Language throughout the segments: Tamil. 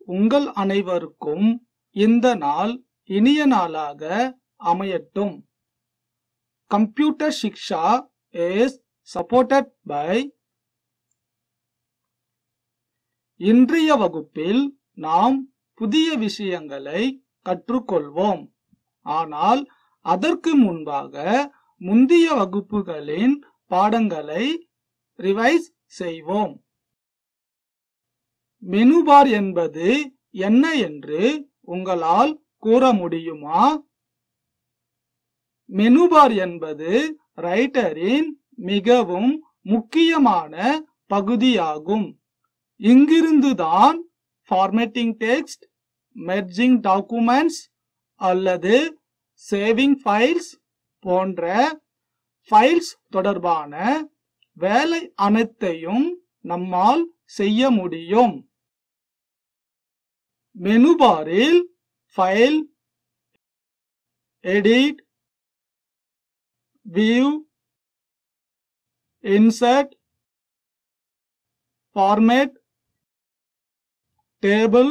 உங்கள் அனைவருக்கும் இந்த நாள் இனிய நாளாக அமையட்டும் computer Shiksha is supported by இன்றைய வகுப்பில் நாம் புதிய விஷயங்களை கற்றுக்கொள்வோம் ஆனால் அதற்கு முன்பாக முந்தைய வகுப்புகளின் பாடங்களை ரிவைஸ் செய்வோம் மெனு பார் என்பது என்ன என்று உங்களால் கூற முடியுமா மெனு பார் என்பது ரைட்டரின் மிகவும் முக்கியமான பகுதியாகும் இங்கிருந்துதான் ஃபார்மேட்டிங் டெக்ஸ்ட் மெர்ஜிங் டாக்குமெண்ட்ஸ் அல்லது சேவிங் ஃபைல்ஸ் போன்ற ஃபைல்ஸ் தொடர்பான வேலை அனைத்தையும் நம்மால் செய்ய முடியும் மெனு பாரில் file edit view insert format table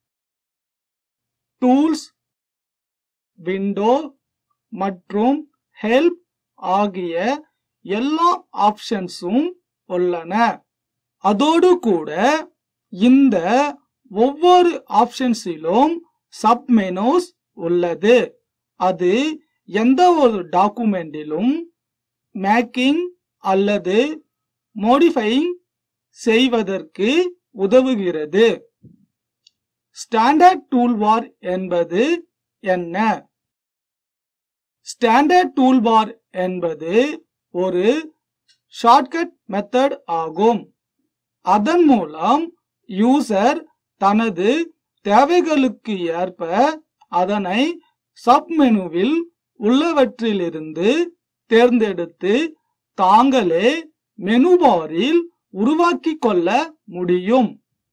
tools window மற்றும் ஹெல்ப் ஆகிய எல்லா ஆப்ஷன்ஸும் உள்ளன அதோடு கூட இந்த ஒவ்வொரு ஆப்ஷன்ஸிலும் சப் மெனூஸ் உள்ளது அது எந்த ஒரு டாக்குமெண்டிலும் மேக்கிங் அல்லது மோடிஃபைங் செய்வதற்கு உதவுகிறது ஸ்டாண்டர்ட் டூல்பார் என்பது என்ன ஸ்டாண்டர்ட் டூல்பார் என்பது ஒரு ஷார்ட்கட் மெத்தட் ஆகும் அதன் மூலம் யூசர் தனது தேவைகளுக்கு ஏற்ப அதனை சப்மெனுவில் உள்ளவற்றிலிருந்து தேர்ந்தெடுத்து தாங்களே மெனு பாரில் உருவாக்கிக் கொள்ள முடியும்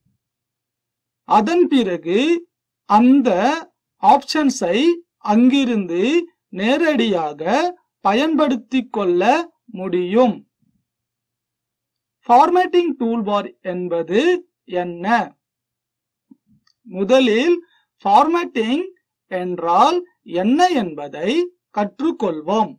அதன் பிறகு அந்த ஆப்ஷன்ஸை அங்கிருந்து நேரடியாக பயன்படுத்திக் கொள்ள முடியும் ஃபார்மேட்டிங் டூல்பார் என்பது என்ன முதலில் ஃபார்மேட்டிங் என்றால் என்ன என்பதை கற்றுக்கொள்வோம்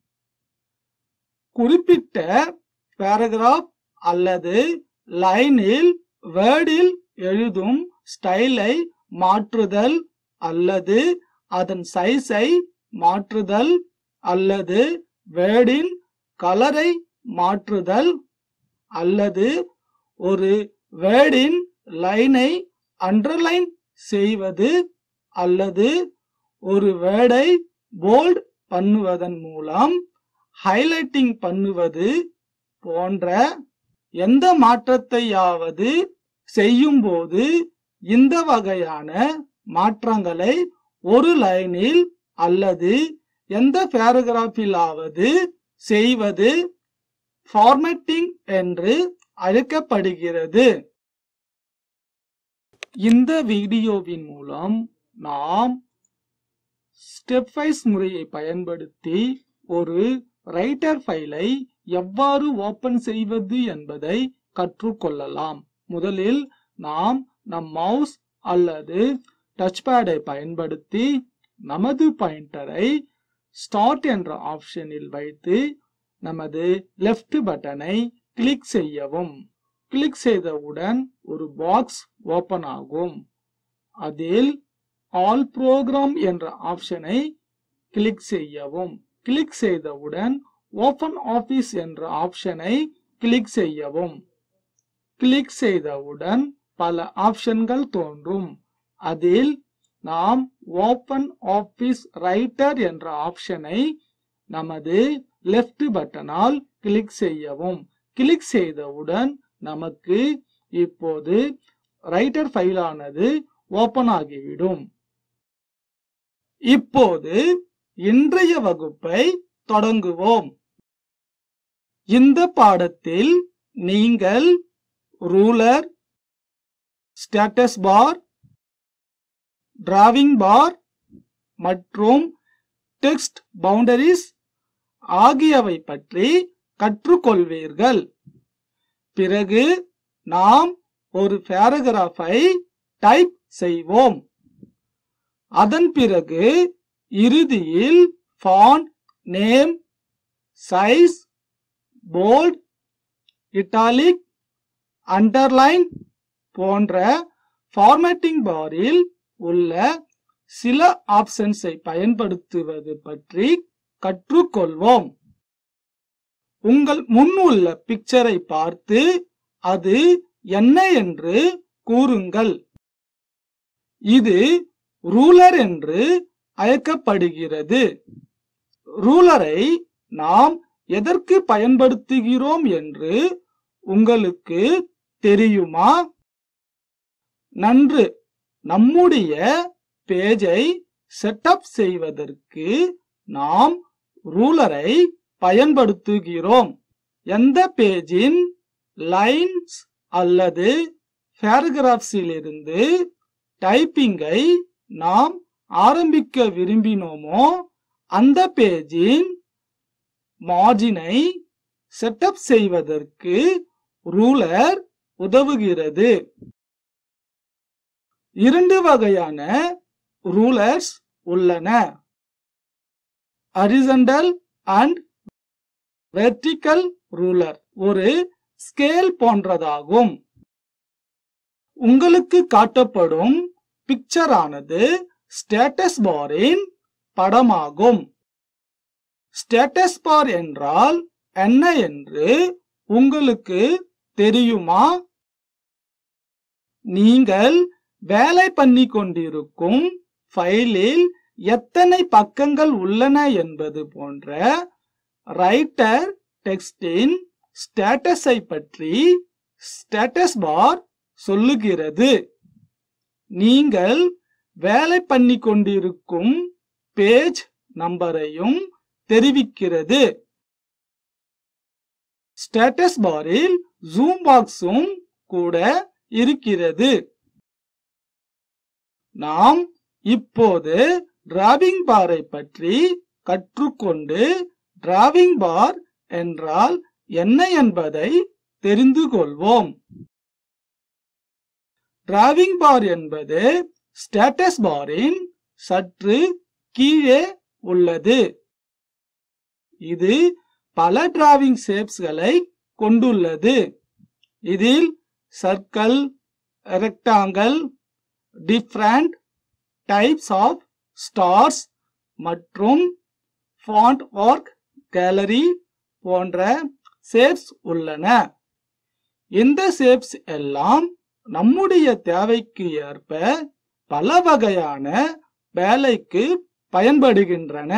குறிப்பிட்ட பேராகிராஃப் அல்லது லைனில் வேர்டில் எழுதும் ஸ்டைலை மாற்றுதல் அல்லது அதன் சைஸை மாற்றுதல் அல்லது வேர்டின் கலரை மாற்றுதல் அல்லது ஒரு வேர்டின் லைனை அண்டர்லைன் செய்வது அல்லது ஒரு வேர்டை போல்ட் பண்ணுவதன் மூலம் ஹைலைட்டிங் பண்ணுவது போன்ற எந்த மாற்றத்தையாவது செய்யும்போது இந்த வகையான மாற்றங்களை ஒரு லைனில் அல்லது எந்த பேராகிராஃபிலாவது செய்வது ஃபார்மேட்டிங் என்று அழைக்கப்படுகிறது இந்த வீடியோவின் மூலம் நாம் ஸ்டெப் வைஸ் முறையை பயன்படுத்தி ஒரு ரைட்டர் ஃபைலை எவ்வாறு ஓபன் செய்வது என்பதை கற்றுக்கொள்ளலாம் முதலில் நாம் நம் மவுஸ் அல்லது டச் பேடை பயன்படுத்தி நமது பாயிண்டரை ஸ்டார்ட் என்ற ஆப்ஷனில் வைத்து நமது லெஃப்ட் பட்டனை கிளிக் செய்யவும் கிளிக் செய்தவுடன் ஒரு பாக்ஸ் ஓபன் ஆகும் அதில் ஆல் ப்ரோக்ராம் என்ற ஆப்ஷனை கிளிக் செய்யவும் கிளிக் செய்தவுடன் ஓபன் ஆபீஸ் என்ற ஆப்ஷனை கிளிக் செய்யவும் கிளிக் செய்தவுடன் பல ஆப்ஷன்கள் தோன்றும் அதில் நாம் ஓபன் ஆபீஸ் ரைட்டர் என்ற ஆப்ஷனை நமது லெஃப்ட் பட்டனால் கிளிக் செய்யவும் கிளிக் செய்தவுடன் நமக்கு இப்போது ரைட்டர் ஃபைலானது ஓபன் ஆகிவிடும் இப்போது இன்றைய வகுப்பை தொடங்குவோம் இந்த பாடத்தில் நீங்கள் ruler status bar drawing bar மற்றும் டெக்ஸ்ட் பவுண்டரிஸ் ஆகியவை பற்றி கற்றுக்கொள்வீர்கள் பிறகு நாம் ஒரு பேராகிராஃபை டைப் செய்வோம் அதன் பிறகு இறுதியில் font name size bold italic underline போன்ற ஃபார்மேட்டிங் பாரில் உள்ள சில ஆப்ஷன்ஸை பயன்படுத்துவது பற்றி கற்றுக்கொள்வோம் உங்கள் முன் உள்ள பிக்சரை பார்த்து அது என்ன என்று கூறுங்கள் இது ரூலர் என்று அழைக்கப்படுகிறது ரூலரை நாம் எதற்கு பயன்படுத்துகிறோம் என்று உங்களுக்கு தெரியுமா நன்று நம்முடைய பேஜை செட்டப் செய்வதற்கு நாம் ரூலரை பயன்படுத்துகிறோம் எந்த பேஜின் லைன்ஸ் அல்லது பேராகிராப்ஸிலிருந்து டைப்பிங்கை நாம் ஆரம்பிக்க விரும்பினோமோ அந்த பேஜின் மார்ஜினை செட்டப் செய்வதற்கு ரூலர் உதவுகிறது இரண்டு வகையான ரூலர்ஸ் உள்ளன ஹரிசண்டல் அண்ட் வெர்டிக்கல் ரூலர் ஒரு ஸ்கேல் போன்றதாகும் உங்களுக்கு காட்டப்படும் பிக்சர் ஆனது ஸ்டேட்டஸ் பாரின் படமாகும் ஸ்டேட்டஸ் பார் என்றால் என்ன என்று உங்களுக்கு தெரியுமா நீங்கள் வேலை பண்ணி கொண்டிருக்கும் ஃபைலில் எத்தனை பக்கங்கள் உள்ளன என்பது போன்ற ரைட்டர் டெக்ஸ்டின் ஸ்டேட்டஸை பற்றி ஸ்டேட்டஸ் பார் சொல்லுகிறது நீங்கள் வேலை பண்ணி கொண்டிருக்கும் பேஜ் நம்பரையும் தெரிவிக்கிறது ஸ்டேட்டஸ் பாரில் ஜூம் பாக்ஸும் கூட இருக்கிறது நாம் இப்போது டிராவிங் பாரை பற்றி கற்றுக்கொண்டு டிராவிங் பார் என்றால் என்ன என்பதை தெரிந்து கொள்வோம் டிராவிங் பார் என்பது ஸ்டேட்டஸ் பாரின் சற்று கீழே உள்ளது இது பல டிராவிங் ஷேப்ஸ்களை கொண்டுள்ளது இதில் circle rectangle different types of stars மற்றும் ஃபாண்ட் ஒர்க் கேலரி போன்ற ஷேப்ஸ் உள்ளன இந்த ஷேப்ஸ் எல்லாம் நம்முடைய தேவைக்கு ஏற்ப பல வகையான வேலைக்கு பயன்படுகின்றன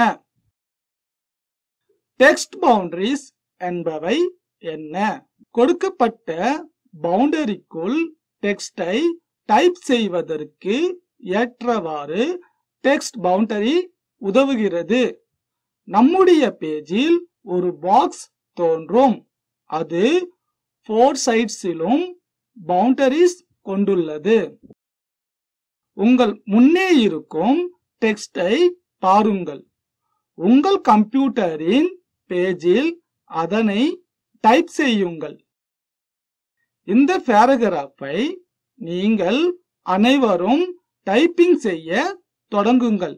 டெக்ஸ்ட் பவுண்டரிஸ் என்பவை என்ன கொடுக்கப்பட்ட பவுண்டரிக்குள் டெக்ஸ்டை டைப் செய்வதற்கு ஏற்றவாறு டெக்ஸ்ட் பவுண்டரி உதவுகிறது நம்முடைய பேஜில் ஒரு பாக்ஸ் தோன்றும் அது ஃபோர் சைட்ஸிலும் பவுண்டரிஸ் கொண்டுள்ளது உங்கள் முன்னே இருக்கும் டெக்ஸ்டை பாருங்கள் உங்கள் கம்ப்யூட்டரின் பேஜில் அதனை டைப் செய்யுங்கள் இந்த பேராகிராஃபை நீங்கள் அனைவரும் டைப்பிங் செய்ய தொடங்குங்கள்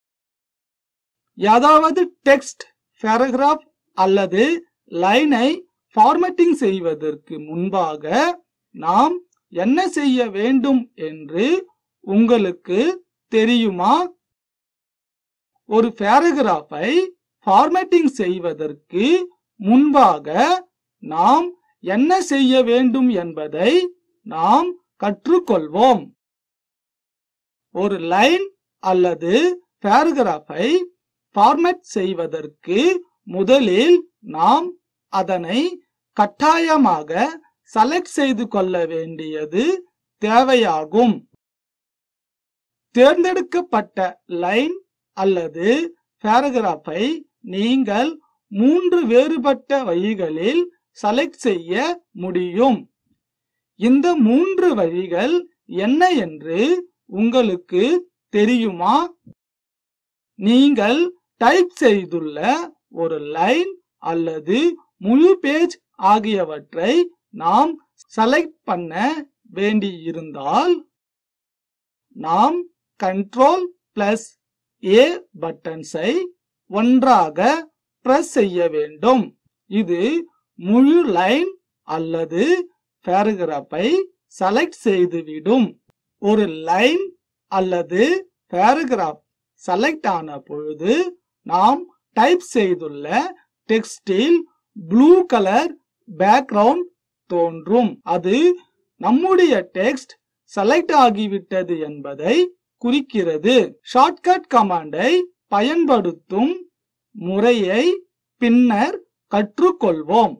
ஏதாவது டெக்ஸ்ட் பேராகிராஃப் அல்லது லைனை ஃபார்மேட்டிங் செய்வதற்கு முன்பாக நாம் என்ன செய்ய வேண்டும் என்று உங்களுக்கு தெரியுமா ஒரு பேராகிராஃபை ஃபார்மேட்டிங் செய்வதற்கு முன்பாக நாம் என்ன செய்ய வேண்டும் என்பதை நாம் கற்றுக்கொள்வோம் ஒரு லைன் அல்லது பேராகிராஃபை ஃபார்மேட் செய்வதற்கு முதலில் நாம் அதனை கட்டாயமாக செலக்ட் செய்து கொள்ள வேண்டியது தேவையாகும் தேர்ந்தெடுக்கப்பட்ட லைன் அல்லது பேராகிராஃபை நீங்கள் மூன்று வேறுபட்ட வழிகளில் செலக்ட் செய்ய முடியும் இந்த மூன்று வழிகள் என்ன என்று உங்களுக்கு தெரியுமா நீங்கள் டைப் செய்துள்ள ஒரு லைன் அல்லது முழு பேஜ் ஆகியவற்றை நாம் செலக்ட் பண்ண வேண்டியிருந்தால் நாம் கண்ட்ரோல் பிளஸ் ஏ பட்டன்ஸை ஒன்றாக பிரஸ் செய்ய வேண்டும் இது முழு லைன் அல்லது பேராகிராஃபை செலக்ட் செய்துவிடும் ஒரு லைன் அல்லது பேராகிராஃப் செலக்ட் ஆன பொழுது நாம் டைப் செய்துள்ள டெக்ஸ்டில் ப்ளூ கலர் பேக்ரவுண்ட் தோன்றும் அது நம்முடைய டெக்ஸ்ட் செலக்ட் ஆகிவிட்டது என்பதை குறிக்கிறது ஷார்ட்கட் கமாண்டை பயன்படுத்தும் முறையை பின்னர் கற்றுக்கொள்வோம்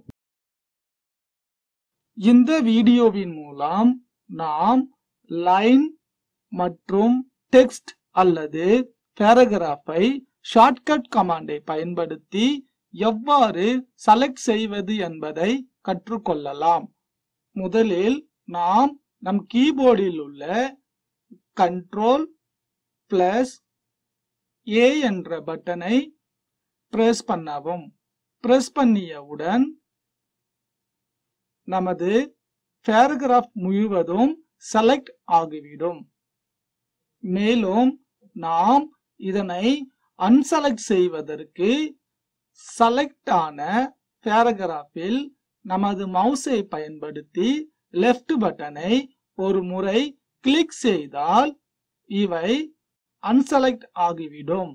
இந்த வீடியோவின் மூலம் நாம் லைன் மற்றும் டெக்ஸ்ட் அல்லது பேராகிராஃபை ஷார்ட்கட் கமாண்டை பயன்படுத்தி எவ்வாறு செலக்ட் செய்வது என்பதை கற்றுக்கொள்ளலாம் முதலில் நாம் நம் கீபோர்டில் உள்ள கண்ட்ரோல் பிளஸ் ஏ என்ற பட்டனை பிரஸ் பண்ணவும் பிரஸ் பண்ணியவுடன் நமது பேராகிராஃப் முழுவதும் செலக்ட் ஆகிவிடும் மேலும் நாம் இதனை அன்செலக்ட் செய்வதற்கு செலக்ட் ஆன பேராகிராஃபில் நமது மவுஸை பயன்படுத்தி லெஃப்ட் பட்டனை ஒரு முறை கிளிக் செய்தால் இவை அன்செலக்ட் ஆகிவிடும்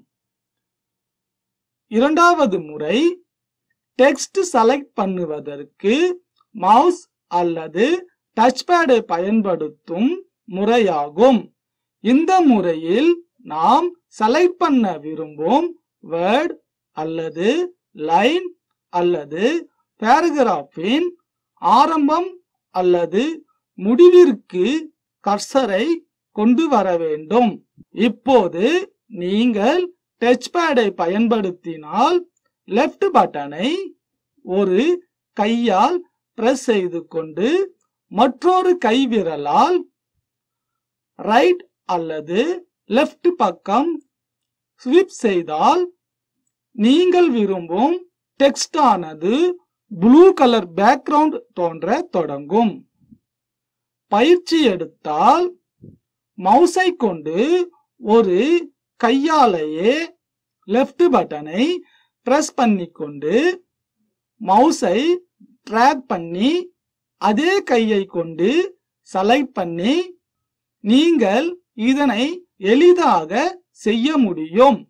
இரண்டாவது முறை டெக்ஸ்ட் செலக்ட் பண்ணுவதற்கு மவுஸ் அல்லது டச் பேடை பயன்படுத்தும் முறையாகும் இந்த முறையில் நாம் செலக்ட் பண்ண விரும்பும் வேர்ட் அல்லது லைன் அல்லது பேராகிராஃபின் ஆரம்பம் அல்லது முடிவிற்கு கர்சரை கொண்டு வர வேண்டும் இப்போது நீங்கள் டச் பேடை பயன்படுத்தினால் லெஃப்ட் பட்டனை ஒரு கையால் பிரஸ் செய்து கொண்டு மற்றொரு கைவிரலால் ரைட் அல்லது லெஃப்ட் பக்கம் ஸ்விப் செய்தால் நீங்கள் விரும்பும் டெக்ஸ்ட் ஆனது ப்ளூ கலர் பேக்ரவுண்ட் தோன்ற தொடங்கும் பயிற்சி எடுத்தால் மவுஸை கொண்டு ஒரு கையாலேயே லெஃப்ட் பட்டனை பிரஸ் பண்ணிக்கொண்டு மவுஸை ட்ராக் பண்ணி அதே கையை கொண்டு செலக்ட் பண்ணி நீங்கள் இதனை எளிதாக செய்ய முடியும்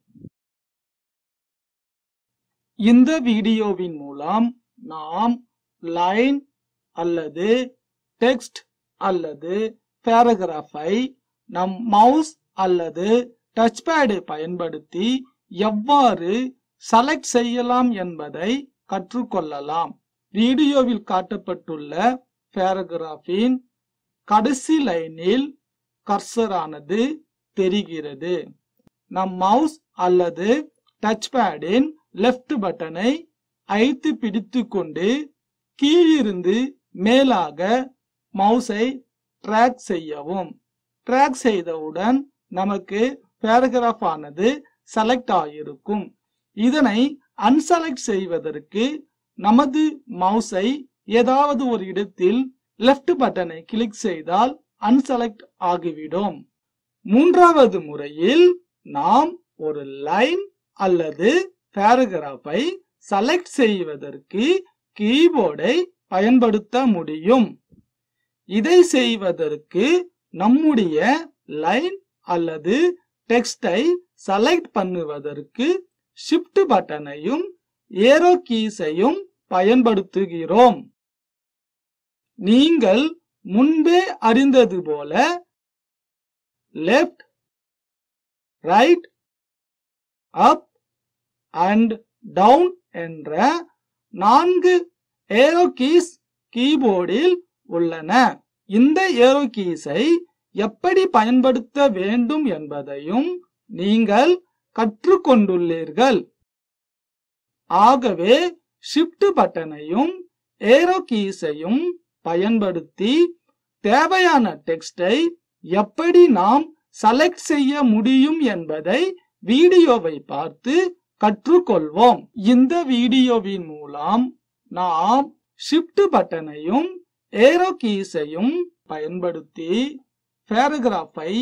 இந்த வீடியோவின் மூலம் நாம் லைன் அல்லது டெக்ஸ்ட் அல்லது பேராகிராஃபை நம் மவுஸ் அல்லது டச் பேடை பயன்படுத்தி எவ்வாறு செலக்ட் செய்யலாம் என்பதை கற்றுக்கொள்ளலாம் வீடியோவில் காட்டப்பட்டுள்ள பேராகிராஃபின் கடைசி லைனில் கர்சரானது தெரிகிறது நம் மவுஸ் அல்லது டச் பேடின் லெஃப்ட் பட்டனை அழுத்தி பிடித்து கொண்டு கீழிருந்து மேலாக மவுஸை ட்ராக் செய்யவும் ட்ராக் செய்தவுடன் நமக்கு பேராகிராஃப் ஆனது செலக்ட் ஆகியிருக்கும் இதனை அன்செலக்ட் செய்வதற்கு நமது மவுஸை ஏதாவது ஒரு இடத்தில் லெஃப்ட் பட்டனை கிளிக் செய்தால் அன்செலக்ட் ஆகிவிடும் மூன்றாவது முறையில் நாம் ஒரு லைன் அல்லது பேராகிராஃபை செலக்ட் செய்வதற்கு கீபோர்டை பயன்படுத்த முடியும் இதை செய்வதற்கு நம்முடைய லைன் அல்லது டெக்ஸ்டை செலக்ட் பண்ணுவதற்கு ஷிஃப்ட் பட்டனையும் ஏரோ கீஸையும் பயன்படுத்துகிறோம் நீங்கள் முன்பே அறிந்தது போல left right up and down என்ற நான்கு ஏரோ கீஸ் கீபோர்டில் உள்ளன இந்த ஏரோ கீஸை எப்படி பயன்படுத்த வேண்டும் என்பதையும் நீங்கள் கற்றுக்கொண்டுள்ளீர்கள் ஆகவே ஷிஃப்ட் பட்டனையும் ஏரோ கீஸையும் பயன்படுத்தி தேவையான டெக்ஸ்டை எப்படி நாம் செலக்ட் செய்ய முடியும் என்பதை வீடியோவை பார்த்து கற்றுக்கொள்வோம் இந்த வீடியோவின் மூலம் நாம் ஷிஃப்ட் பட்டனையும் ஏரோ கீஸையும் பயன்படுத்தி பேராகிராஃபை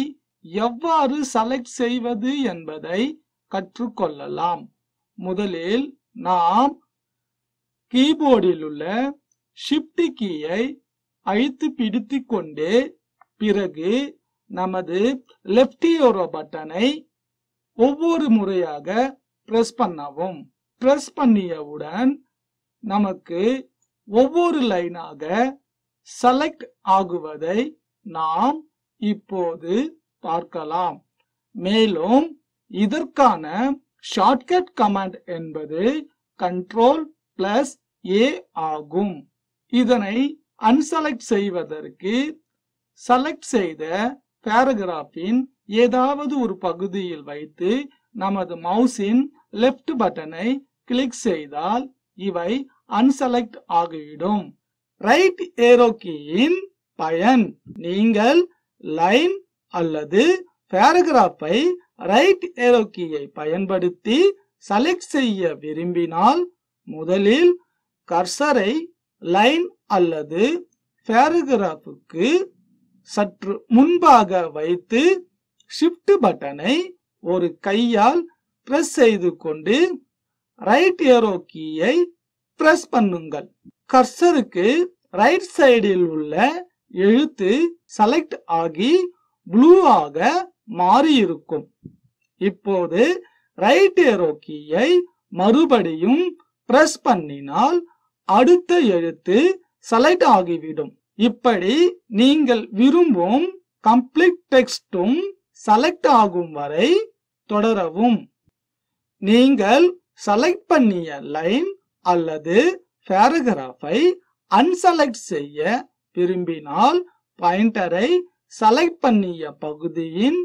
எவ்வாறு செலக்ட் செய்வது என்பதை கற்றுக்கொள்ளலாம் முதலில் நாம் கீபோர்டில் உள்ள ஷிஃப்ட் கீயை அழுத்தி பிடித்துக் கொண்டு பிறகு நமது லெஃப்ட் ஏரோ பட்டனை ஒவ்வொரு முறையாக பிரஸ் பண்ணவும் பிரஸ் பண்ணியவுடன் நமக்கு ஒவ்வொரு லைனாக செலக்ட் ஆகுவதை நாம் இப்போது பார்க்கலாம் மேலும் இதற்கான ஷார்ட்கட் கமாண்ட் என்பது கண்ட்ரோல் பிளஸ் ஏ ஆகும் இதனை அன்செலக்ட் செய்வதற்கு செலக்ட் செய்த பேராகிராஃபின் ஏதாவது ஒரு பகுதியில் வைத்து நமது மவுஸின் லெஃப்ட் பட்டனை கிளிக் செய்தால் இவை அன்செலக்ட் ஆகிவிடும் ரைட் ஏரோ கீயின் பயன் நீங்கள் லைன் அல்லது பேராகிராஃபை ரைட் ஏரோ கீயை பயன்படுத்தி செலக்ட் செய்ய விரும்பினால் முதலில் கர்சரை லைன் அல்லது பேராகிராஃபுக்கு சற்று முன்பாக வைத்து ஷிஃப்ட் பட்டனை ஒரு கையால் பிரஸ் செய்து கொண்டு ரைட் ஏரோ கீயை பிரஸ் பண்ணுங்கள் கர்சருக்கு ரைட் சைடில் உள்ள எழுத்து செலக்ட் ஆகி ப்ளூ ஆக மாறியிருக்கும் இப்போது ரைட் ஏரோ கீயை மறுபடியும் பிரஸ் பண்ணினால் அடுத்த எழுத்து செலக்ட் ஆகிவிடும் இப்படி நீங்கள் விரும்பும் கம்ப்ளீட் டெக்ஸ்டும் செலக்ட் ஆகும் வரை தொடரவும் நீங்கள் செலக்ட் பண்ணிய லைன் அல்லது பேராகிராஃபை அன்செலக்ட் செய்ய விரும்பினால் பாயிண்டரை செலக்ட் பண்ணிய பகுதியின்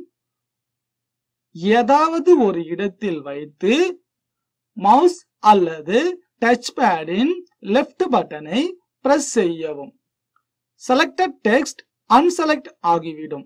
ஏதாவது ஒரு இடத்தில் வைத்து மவுஸ் அல்லது டச் பேடின் லெஃப்ட் பட்டனை பிரஸ் செய்யவும் செலக்டட் டெக்ஸ்ட் அன்செலக்ட் ஆகிவிடும்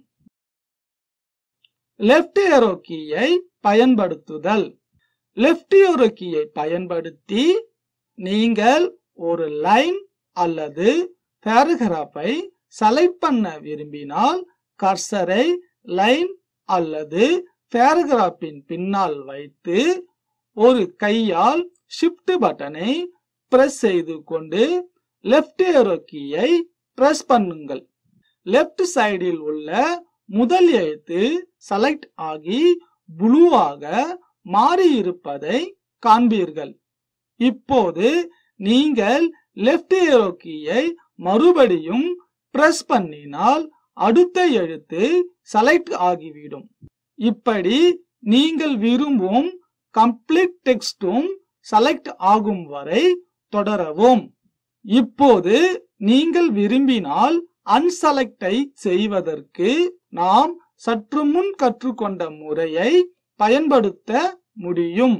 லெஃப்ட் ஏரோ கீயை பயன்படுத்துதல் லெஃப்ட் ஏரோ கீயை பயன்படுத்தி நீங்கள் ஒரு லைன் அல்லது பேராகிராஃபை செலக்ட் பண்ண விரும்பினால் கர்சரை லைன் அல்லது பேராகிராஃபின் பின்னால் வைத்து ஒரு கையால் ஷிஃப்ட் பட்டனை பிரஸ் செய்து கொண்டு லெஃப்ட் ஏரோ கீயை பிரஸ் பண்ணுங்கள் லெஃப்ட் சைடில் உள்ள முதல் எழுத்து செலக்ட் ஆகி ப்ளூவாக மாறி இருப்பதை காண்பீர்கள் இப்போது நீங்கள் லெஃப்ட் ஏரோ கீயை மறுபடியும் பிரஸ் பண்ணினால் அடுத்த எழுத்து செலக்ட் ஆகிவிடும் இப்படி நீங்கள் விரும்பும் கம்ப்ளீட் டெக்ஸ்டும் செலக்ட் ஆகும் வரை தொடரவும் இப்போது நீங்கள் விரும்பினால் அன்செலக்டை செய்வதற்கு நாம் சற்று முன் கற்றுக்கொண்ட முறையை பயன்படுத்த முடியும்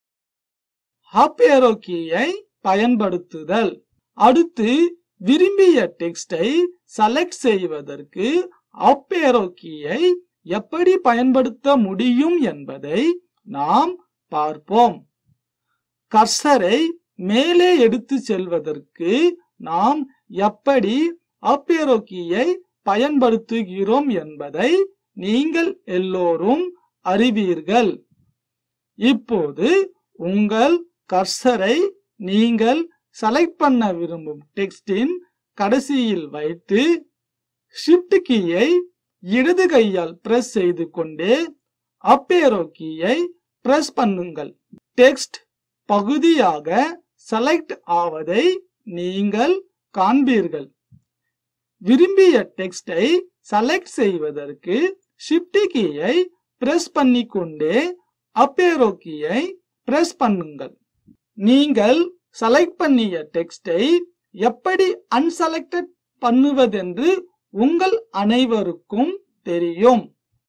அப் ஏரோ கீயை பயன்படுத்துதல் அடுத்து விரும்பிய டெக்ஸ்டை செலக்ட் செய்வதற்கு அப் ஏரோ கீயை எப்படி பயன்படுத்த முடியும் என்பதை நாம் பார்ப்போம் கர்சரை மேலே எடுத்து செல்வதற்கு நாம் எப்படி அப் ஏரோ கீயை பயன்படுத்துகிறோம் என்பதை நீங்கள் எல்லோரும் அறிவீர்கள் இப்போது உங்கள் கர்சரை நீங்கள் செலக்ட் பண்ண விரும்பும் டெக்ஸ்டின் கடைசியில் வைத்து ஷிஃப்ட் கீயை இடது கையால் பிரஸ் செய்து கொண்டே அப் ஏரோ கீயை பிரஸ் பண்ணுங்கள் டெக்ஸ்ட் பகுதியாக செலக்ட் ஆவதை நீங்கள் காண்பீர்கள் விரும்பிய டெக்ஸ்டை செலக்ட் செய்வதற்கு ஷிஃப்ட் கீயை பிரஸ் பண்ணிக்கொண்டே அப் ஏரோ கீயை பிரஸ் பண்ணுங்கள் நீங்கள் செலக்ட் பண்ணிய டெக்ஸ்டை எப்படி அன்செலக்டட் பண்ணுவதென்று உங்கள் அனைவருக்கும் தெரியும்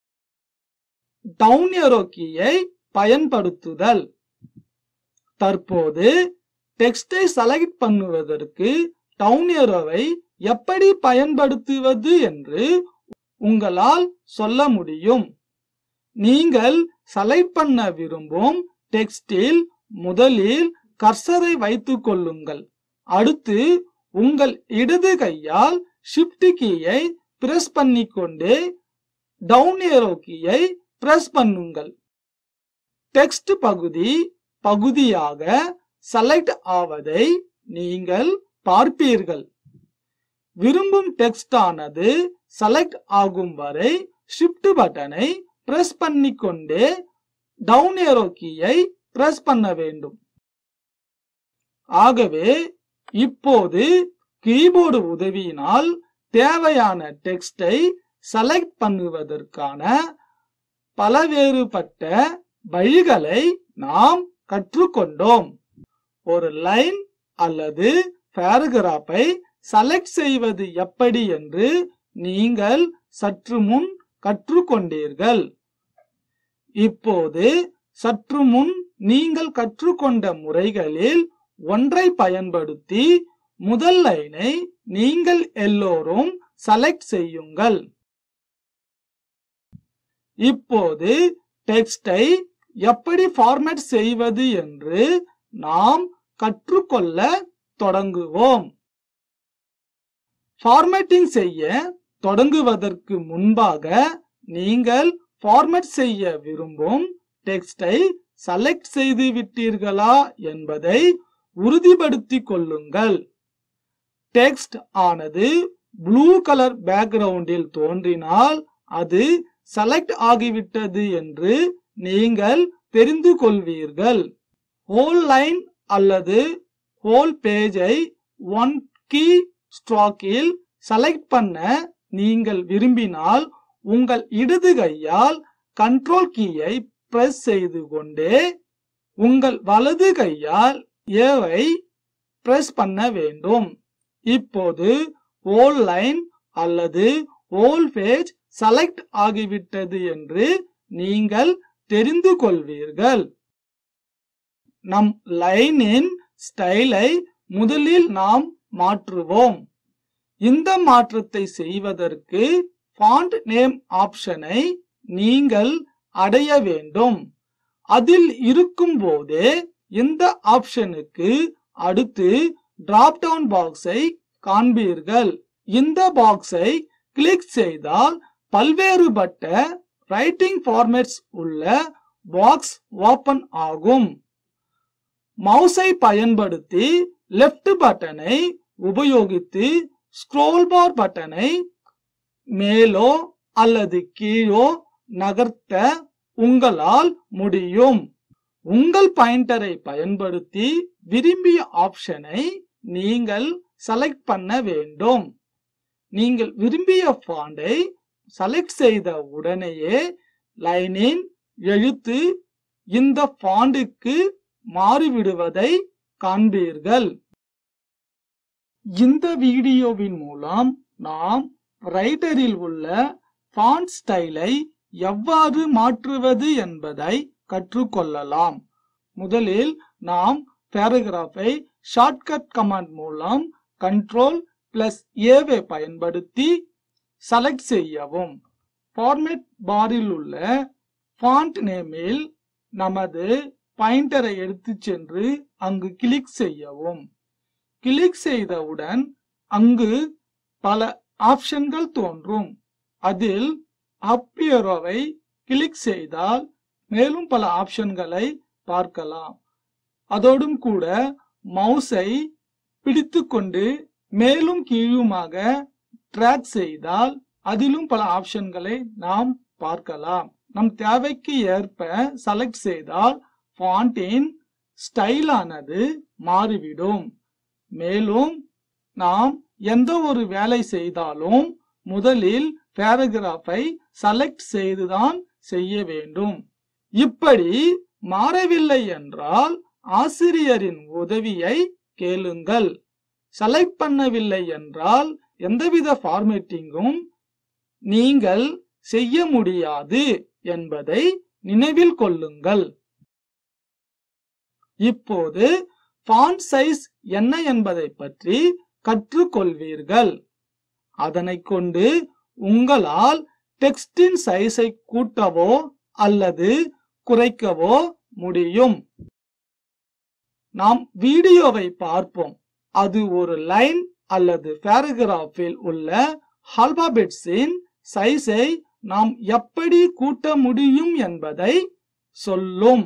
டவுன் ஏரோ கீயை பயன்படுத்துதல் தற்போது டெக்ஸ்டை செலக்ட் பண்ணுவதற்கு டவுன் ஏரோவை எப்படி பயன்படுத்துவது என்று உங்களால் சொல்ல முடியும் நீங்கள் செலக்ட் பண்ண விரும்பும் டெக்ஸ்டில் முதலில் கர்சரை வைத்துக் கொள்ளுங்கள் அடுத்து உங்கள் இடது கையால் ஷிஃப்ட் கீயை பிரஸ் பண்ணிக்கொண்டே டவுன் ஏரோ கீயை பிரஸ் பண்ணுங்கள் டெக்ஸ்ட் பகுதி பகுதியாக செலக்ட் ஆவதை நீங்கள் பார்ப்பீர்கள் விரும்பும் டெக்ஸ்ட் ஆனது செலக்ட் ஆகும் வரை ஷிஃப்ட் பட்டனை பிரஸ் பண்ணிக்கொண்டே டவுன் ஏரோ கீயை பிரஸ் பண்ண வேண்டும் ஆகவே இப்போது கீபோர்டு உதவியினால் தேவையான டெக்ஸ்டை செலக்ட் பண்ணுவதற்கான பலவேறுபட்ட வழிகளை நாம் கற்றுக்கொண்டோம் ஒரு லைன் அல்லது பேராகிராஃபை செலக்ட் செய்வது எப்படி என்று நீங்கள் சற்று முன் கற்றுக்கொண்டீர்கள் இப்போது சற்று முன் நீங்கள் கற்றுக்கொண்ட முறைகளில் ஒன்றை பயன்படுத்தி முதல் லைனை நீங்கள் எல்லோரும் செலக்ட் செய்யுங்கள் இப்போது டெக்ஸ்டை எப்படி ஃபார்மேட் செய்வது என்று நாம் கற்றுக்கொள்ள தொடங்குவோம் ஃபார்மேட்டிங் செய்ய தொடங்குவதற்கு முன்பாக நீங்கள் ஃபார்மேட் செய்ய விரும்பும் டெக்ஸ்டை செலக்ட் செய்து விட்டீர்களா என்பதை உறுதிப்படுத்திக் கொள்ளுங்கள் டெக்ஸ்ட் ஆனது ப்ளூ கலர் பேக்ரவுண்டில் தோன்றினால் அது செலக்ட் ஆகிவிட்டது என்று நீங்கள் தெரிந்து கொள்வீர்கள் ஹோல் லைன் அல்லது ஹோல் பேஜை ஒன் கீ ஸ்ட்ரோக்கில் செலக்ட் பண்ண நீங்கள் விரும்பினால் உங்கள் இடது கையால் கண்ட்ரோல் கீயை பிரஸ் செய்து கொண்டே உங்கள் வலது கையால் ஏவை பிரஸ் பண்ண வேண்டும் இப்போது ஹோல் லைன் அல்லது ஹோல் பேஜ் செலக்ட் ஆகிவிட்டது என்று நீங்கள் தெரிந்து கொள்வீர்கள் நம் லைனின் ஸ்டைலை முதலில் நாம் மாற்றுவோம் இந்த மாற்றத்தை செய்வதற்கு ஃபாண்ட் நேம் ஆப்ஷனை நீங்கள் அடைய வேண்டும் அதில் இருக்கும் போதே இந்த ஆப்ஷனுக்கு அடுத்து டிராப் டவுன் பாக்ஸை காண்பீர்கள் இந்த பாக்ஸை கிளிக் செய்தால் பல்வேறுபட்ட ரைட்டிங் ஃபார்மேட்ஸ் உள்ள பாக்ஸ் ஓபன் ஆகும் மவுஸை பயன்படுத்தி லெஃப்ட் பட்டனை உபயோகித்து ஸ்க்ரோல் பார் பட்டனை மேலோ அல்லது கீழோ நகர்த்த உங்களால் முடியும் உங்கள் பாயிண்டரை பயன்படுத்தி விரும்பிய ஆப்ஷனை நீங்கள் செலக்ட் பண்ண வேண்டும் நீங்கள் விரும்பிய ஃபாண்டை செலக்ட் செய்த உடனேயே லைனின் எழுத்து இந்த ஃபாண்டுக்கு மாறிவிடுவதை காண்பீர்கள் இந்த வீடியோவின் மூலம் நாம் ரைட்டரில் உள்ள ஃபாண்ட் ஸ்டைலை எவ்வாறு மாற்றுவது என்பதை கற்றுக்கொள்ளலாம் முதலில் நாம் பேராகிராஃபை ஷார்ட்கட் கமாண்ட் மூலம் கண்ட்ரோல் பிளஸ் ஏவை பயன்படுத்தி செலக்ட் செய்யவும் ஃபார்மேட் பாரில் உள்ள ஃபாண்ட் நேமில் நமது பாயிண்டரை எடுத்துச் சென்று அங்கு கிளிக் செய்யவும் கிளிக் செய்தவுடன் அங்கு பல ஆப்ஷன்கள் தோன்றும் அதில் அப் ஏரோவை கிளிக் செய்தால் மேலும் பல ஆப்ஷன்களை பார்க்கலாம் அதோடும் கூட மவுஸை பிடித்துக்கொண்டு மேலும் கீழுமாக ட்ராக் செய்தால் அதிலும் பல ஆப்ஷன்களை நாம் பார்க்கலாம் நம் தேவைக்கு ஏற்ப செலக்ட் செய்தால் ஃபாண்டின் ஸ்டைலானது மாறிவிடும் மேலும் நாம் எந்த ஒரு வேலை செய்தாலும் முதலில் பேராகிராஃபை செலக்ட் செய்துதான் செய்ய வேண்டும் இப்படி மாறவில்லை என்றால் ஆசிரியரின் உதவியை கேளுங்கள் செலக்ட் பண்ணவில்லை என்றால் எந்தவித ஃபார்மேட்டிங்கும் நீங்கள் செய்ய முடியாது என்பதை நினைவில் கொள்ளுங்கள் இப்போது ஃபாண்ட் சைஸ் என்ன என்பதை பற்றி கற்றுக்கொள்வீர்கள் அதனை கொண்டு உங்களால் டெக்ஸ்டின் சைஸை கூட்டவோ அல்லது குறைக்கவோ முடியும் நாம் வீடியோவை பார்ப்போம் அது ஒரு லைன் அல்லது பேராகிராஃபில் உள்ள ஆல்பாபெட்ஸின் சைஸை நாம் எப்படி கூட்ட முடியும் என்பதை சொல்லும்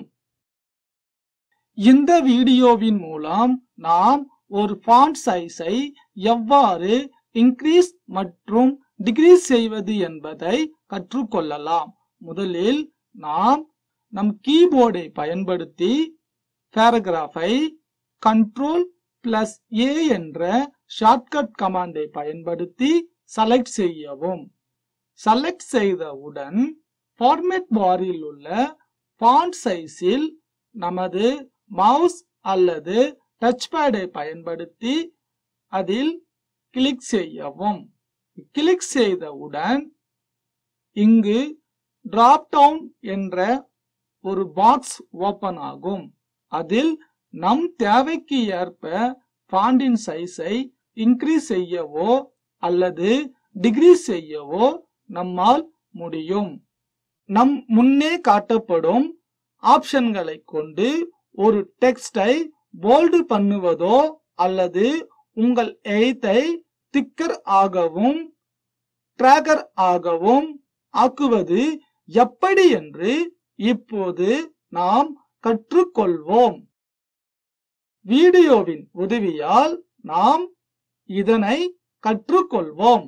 இந்த வீடியோவின் மூலம் நாம் ஒரு ஃபாண்ட் சைஸை எவ்வாறு இன்க்ரீஸ் மற்றும் டிக்ரீஸ் செய்வது என்பதை கற்றுக்கொள்ளலாம் முதலில் நாம் நம் கீபோர்டை பயன்படுத்தி பேராகிராஃபை கண்ட்ரோல் பிளஸ் ஏ என்ற ஷார்ட்கட் கமாண்டை பயன்படுத்தி செலக்ட் செய்யவும் செலக்ட் செய்தவுடன் ஃபார்மேட் பாரில் உள்ள ஃபாண்ட் சைஸில் நமது மவுஸ் அல்லது டச் பேடை பயன்படுத்தி அதில் கிளிக் செய்யவும் கிளிக் செய்தவுடன் இங்கு டிராப் டவுன் என்ற ஒரு பாக்ஸ் ஓபன் ஆகும் அதில் நம் தேவைக்கு ஏற்ப ஃபாண்டின் சைஸை இன்க்ரீஸ் செய்யவோ அல்லது டிக்ரீஸ் செய்யவோ நம்மால் முடியும் நம் முன்னே காட்டப்படும் ஆப்ஷன்களை கொண்டு ஒரு டெக்ஸ்டை போல்டு பண்ணுவதோ அல்லது உங்கள் எழுத்தை திக்கர் ஆகவும் டிராகர் ஆகவும் ஆக்குவது எப்படி என்று இப்போது நாம் கற்றுக்கொள்வோம் வீடியோவின் உதவியால் நாம் இதனை கற்றுக்கொள்வோம்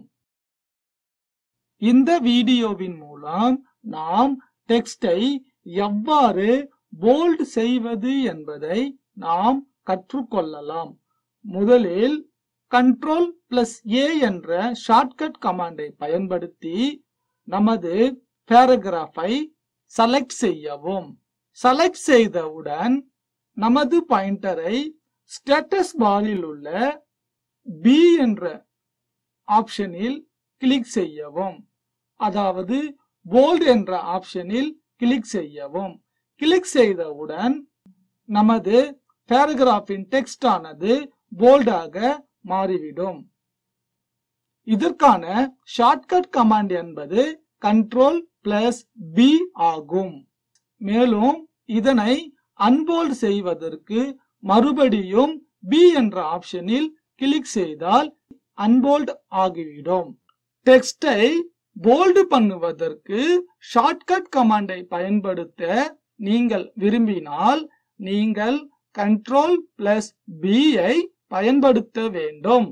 இந்த வீடியோவின் மூலம் நாம் டெக்ஸ்டை எவ்வாறு போல்ட் செய்வது என்பதை நாம் கற்றுக்கொள்ளலாம் முதலில் கண்ட்ரோல் பிளஸ் ஏ என்ற ஷார்ட்கட் கமாண்டை பயன்படுத்தி நமது பேராகிராஃபை செலக்ட் செய்யவும் செலக்ட் செய்தவுடன் நமது பாயிண்டரை ஸ்டேட்டஸ் பாரில் உள்ள பி என்ற ஆப்ஷனில் கிளிக் செய்யவும் அதாவது போல்ட் என்ற ஆப்ஷனில் கிளிக் செய்யவும் கிளிக் செய்தவுடன் நமது பேராகிராஃபின் டெக்ஸ்ட் ஆனது போல்டாக மாறிவிடும் இதற்கான ஷார்ட்கட் கமாண்ட் என்பது கண்ட்ரோல் பிளஸ் பி ஆகும் மேலும் இதனை அன்போல்ட் செய்வதற்கு மறுபடியும் பி என்ற ஆப்ஷனில் கிளிக் செய்தால் அன்போல்ட் ஆகிவிடும் டெக்ஸ்டை போல்டு பண்ணுவதற்கு ஷார்ட்கட் கமாண்டை பயன்படுத்த நீங்கள் விரும்பினால் நீங்கள் கண்ட்ரோல் பிளஸ் பி ஐ பயன்படுத்த வேண்டும்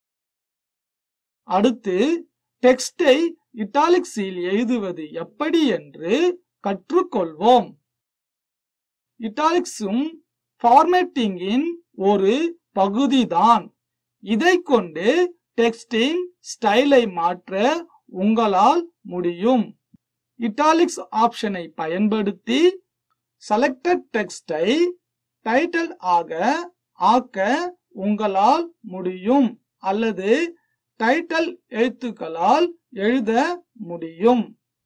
அடுத்து டெக்ஸ்டை இட்டாலிக்ஸில் எழுதுவது எப்படி என்று கற்றுக்கொள்வோம் இட்டாலிக்ஸும் ஃபார்மேட்டிங்கின் ஒரு பகுதிதான் இதை கொண்டு டெக்ஸ்டின் ஸ்டைலை மாற்ற உங்களால் முடியும் இட்டாலிக்ஸ் ஆப்ஷனை பயன்படுத்தி செலக்டட் டெக்ஸ்டை டைட்டில் ஆக ஆக்க உங்களால் முடியும் அல்லது டைட்டில் எழுத்துக்களால் எழுத முடியும்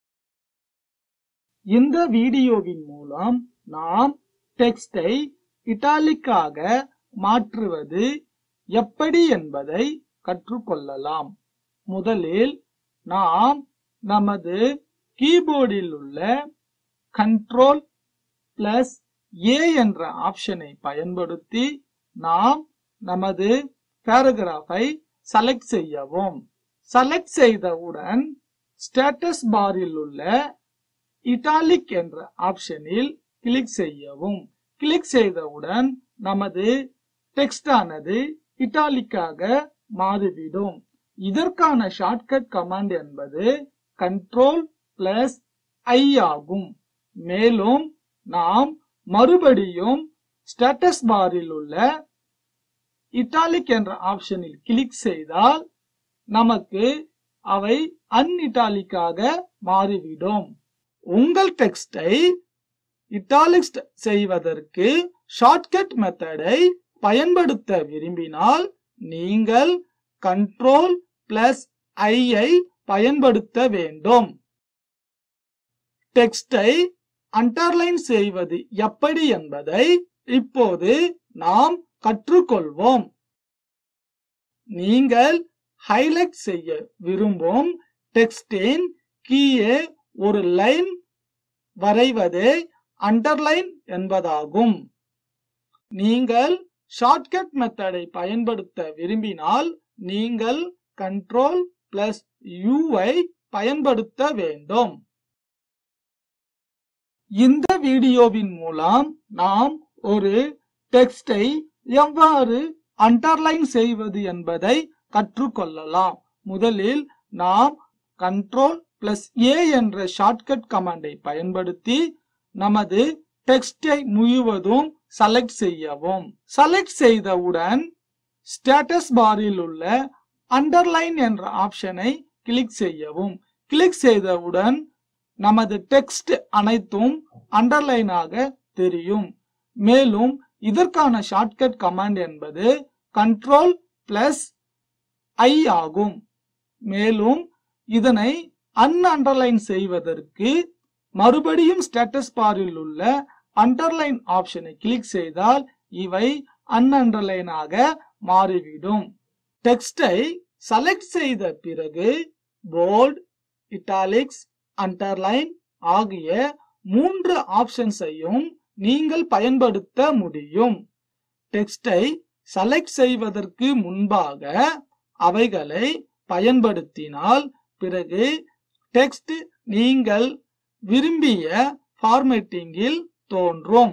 இந்த வீடியோவின் மூலம் நாம் டெக்ஸ்டை இட்டாலிக்காக மாற்றுவது எப்படி என்பதை கற்றுக்கொள்ளலாம் முதலில் நாம் நமது கீபோர்டில் உள்ள கண்ட்ரோல் பிளஸ் ஏ என்ற ஆப்ஷனை பயன்படுத்தி நாம் நமது பேராகிராஃபை செலக்ட் செய்யவும் செலக்ட் செய்தவுடன் ஸ்டேட்டஸ் பாரில் உள்ள இட்டாலிக் என்ற ஆப்ஷனில் கிளிக் செய்யவும் கிளிக் செய்தவுடன் நமது டெக்ஸ்ட் ஆனது இட்டாலிக்காக மாறிவிடும் இதற்கான ஷார்ட்கட் கமாண்ட் என்பது கண்ட்ரோல் பிளஸ் ஐ ஆகும் மேலும் நாம் மறுபடியும் ஸ்டேட்டஸ் பாரில் உள்ள இட்டாலிக் என்ற ஆப்ஷனில் கிளிக் செய்தால் நமக்கு அவை அன்இட்டாலிக்காக மாறிவிடும் உங்கள் டெக்ஸ்டை இட்டாலிக்ஸ் செய்வதற்கு ஷார்ட்கட் மெத்தடை பயன்படுத்த விரும்பினால் நீங்கள் கண்ட்ரோல் பிளஸ் ஐ ஐ பயன்படுத்த வேண்டும் டெக்ஸ்டை அண்டர்லைன் செய்வது எப்படி என்பதை இப்போது நாம் கற்றுக்கொள்வோம் நீங்கள் ஹைலைட் செய்ய விரும்பும் டெக்ஸ்டின் கீழே ஒரு லைன் வரைவதே அண்டர்லைன் என்பதாகும் நீங்கள் ஷார்ட்கட் மெத்தடை பயன்படுத்த விரும்பினால் நீங்கள் கண்ட்ரோல் பிளஸ் யூவை பயன்படுத்த வேண்டும் இந்த வீடியோவின் மூலம் நாம் ஒரு டெக்ஸ்டை எவ்வாறு அண்டர்லைன் செய்வது என்பதை கற்றுக்கொள்ளலாம் முதலில் நாம் கண்ட்ரோல் பிளஸ் ஏ என்ற ஷார்ட்கட் கமாண்டை பயன்படுத்தி நமது டெக்ஸ்டை முழுவதும் செலக்ட் செய்யவும் செலக்ட் செய்தவுடன் ஸ்டேட்டஸ் பாரில் உள்ள அண்டர்லைன் என்ற ஆப்ஷனை கிளிக் செய்யவும் கிளிக் செய்தவுடன் நமது டெக்ஸ்ட் அனைத்தும் அண்டர்லைனாக தெரியும் மேலும் இதற்கான ஷார்ட்கட் கமாண்ட் என்பது கண்ட்ரோல் பிளஸ் ஐ ஆகும் மேலும் இதனை அன்அண்டர்லைன் செய்வதற்கு மறுபடியும் ஸ்டேட்டஸ் பாரில் உள்ள அண்டர்லைன் ஆப்ஷனை கிளிக் செய்தால் இவை அன்அண்டர்லைனாக மாறிவிடும் டெக்ஸ்டை செலக்ட் செய்த பிறகு போல்ட் இட்டாலிக்ஸ் அண்டர்லைன் ஆகிய மூன்று ஆப்ஷன்ஸையும் நீங்கள் பயன்படுத்த முடியும் டெக்ஸ்டை செலக்ட் செய்வதற்கு முன்பாக அவைகளை பயன்படுத்தினால் பிறகு டெக்ஸ்ட் நீங்கள் விரும்பிய ஃபார்மேட்டிங்கில் தோன்றும்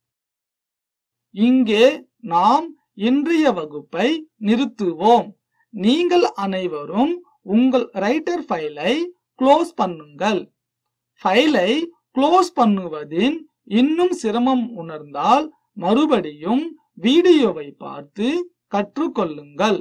இங்கே நாம் இன்றைய வகுப்பை நிறுத்துவோம் நீங்கள் அனைவரும் உங்கள் ரைட்டர் ஃபைலை க்ளோஸ் பண்ணுங்கள் ஃபைலை க்ளோஸ் பண்ணுவதின் இன்னும் சிரமம் உணர்ந்தால் மறுபடியும் வீடியோவை பார்த்து கற்றுக்கொள்ளுங்கள்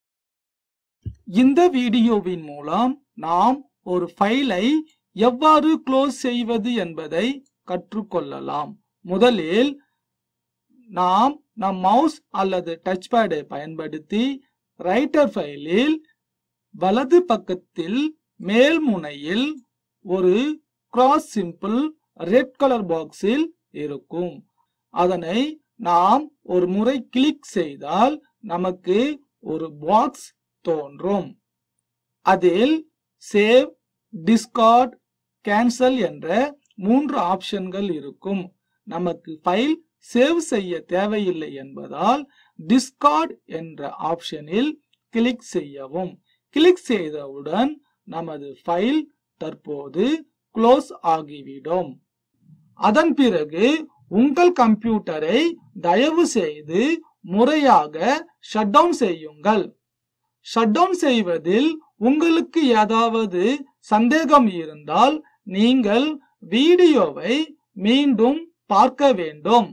இந்த வீடியோவின் மூலம் நாம் ஒரு ஃபைலை எவ்வாறு க்ளோஸ் செய்வது என்பதை கற்றுக்கொள்ளலாம் முதலில் நாம் நம் மவுஸ் அல்லது டச் பேடை பயன்படுத்தி ரைட்டர் ஃபைலில் வலது பக்கத்தில் மேல் முனையில் ஒரு கிராஸ் சிம்பிள் ரெட் கலர் பாக்ஸில் இருக்கும் அதனை நாம் ஒரு முறை கிளிக் செய்தால் நமக்கு ஒரு பாக்ஸ் தோன்றும் அதில் சேவ் டிஸ்கார்ட் கேன்சல் என்ற மூன்று ஆப்ஷன்கள் இருக்கும் நமக்கு ஃபைல் சேவ் செய்ய தேவையில்லை என்பதால் டிஸ்கார்ட் என்ற ஆப்ஷனில் கிளிக் செய்யவும் கிளிக் செய்தவுடன் நமது ஃபைல் தற்போது க்ளோஸ் ஆகிவிடும் அதன் பிறகு உங்கள் கம்ப்யூட்டரை தயவு செய்து முறையாக ஷட் டவுன் செய்யுங்கள் ஷட் டவுன் செய்வதில் உங்களுக்கு ஏதாவது சந்தேகம் இருந்தால் நீங்கள் வீடியோவை மீண்டும் பார்க்க வேண்டும்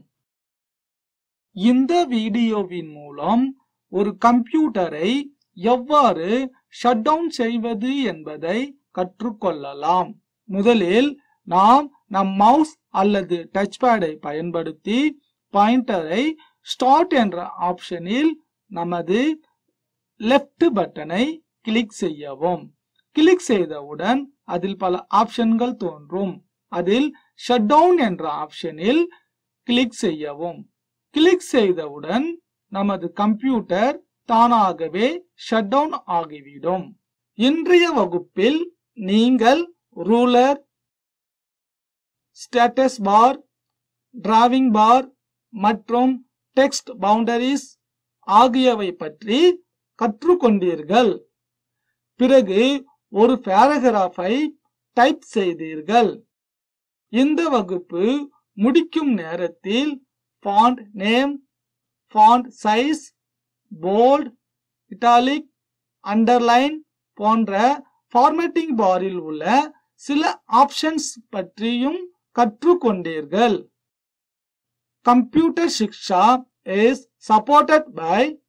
இந்த வீடியோவின் மூலம் ஒரு கம்ப்யூட்டரை எவ்வாறு ஷட் டவுன் செய்வது என்பதை கற்றுக்கொள்ளலாம் முதலில் நாம் நம் மவுஸ் அல்லது டச் பேடை பயன்படுத்தி பாயிண்டரை ஸ்டார்ட் என்ற ஆப்ஷனில் நமது லெஃப்ட் பட்டனை கிளிக் செய்யவும் கிளிக் செய்தவுடன் அதில் பல ஆப்ஷன்கள் தோன்றும் அதில் ஷட் டவுன் என்ற ஆப்ஷனில் கிளிக் செய்யவும் கிளிக் செய்தவுடன் நமது கம்ப்யூட்டர் தானாகவே ஷட் டவுன் ஆகிவிடும் இன்றைய வகுப்பில் நீங்கள் ruler status bar drawing bar மற்றும் டெக்ஸ்ட் பவுண்டரிஸ் ஆகியவை பற்றி கற்றுக்கொண்டீர்கள் பிறகு ஒரு பேராகிராஃபை டைப் செய்தீர்கள் இந்த வகுப்பு முடிக்கும் நேரத்தில் font name font size bold italic underline போன்ற ஃபார்மேட்டிங் பாரில் உள்ள சில ஆப்ஷன்ஸ் பற்றியும் கற்றுக்கொண்டீர்கள் computer Shiksha is supported by